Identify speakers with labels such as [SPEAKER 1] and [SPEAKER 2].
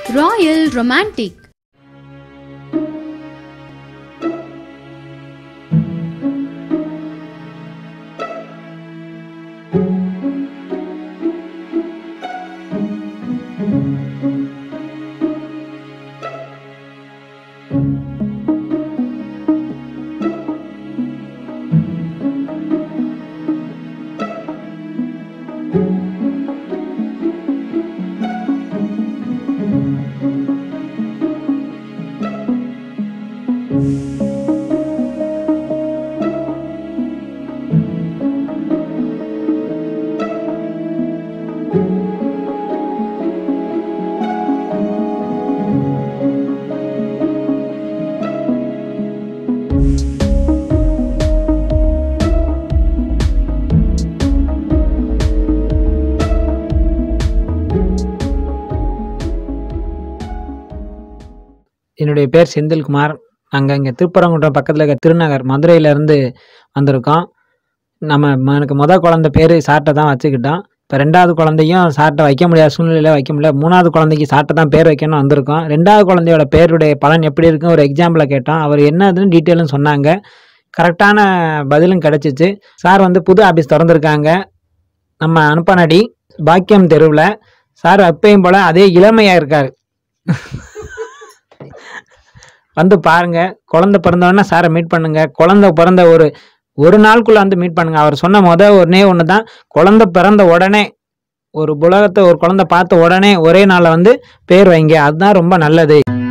[SPEAKER 1] Royal Romantic
[SPEAKER 2] என்னுடைய பேர் செந்தில்குமார் நாங்கள் இங்கே திருப்பரங்குன்றம் பக்கத்தில் இருக்க திருநகர் மதுரையிலேருந்து வந்திருக்கோம் நம்ம ம- எனக்கு மொதல் குழந்தை பேர் சாட்டை தான் வச்சுக்கிட்டோம் இப்போ ரெண்டாவது குழந்தையும் சாட்டை வைக்க முடியாத சூழ்நிலையில் வைக்க முடியல மூணாவது குழந்தைக்கு சாட்டை தான் பேர் வைக்கணும்னு வந்திருக்கோம் ரெண்டாவது குழந்தையோட பேருடைய பலன் எப்படி இருக்குன்னு ஒரு எக்ஸாம்பிளை கேட்டோம் அவர் என்னதுன்னு டீட்டெயிலும் சொன்னாங்க கரெக்டான பதிலும் கிடச்சிச்சு சார் வந்து புது ஆஃபீஸ் திறந்துருக்காங்க நம்ம அனுப்பனடி பாக்கியம் தெருவில் சார் எப்பயும் போல் அதே இளமையாக இருக்கார் வந்து பாருங்க குழந்தை பிறந்தோடனே சாரை மீட் பண்ணுங்க குழந்தை பிறந்த ஒரு ஒரு நாளுக்குள்ள வந்து மீட் பண்ணுங்க அவர் சொன்ன முத ஒன்னே ஒன்று தான் குழந்தை பிறந்த உடனே ஒரு உலகத்தை ஒரு குழந்தை பார்த்த உடனே ஒரே நாளில் வந்து பேர் வைங்க அதுதான் ரொம்ப நல்லது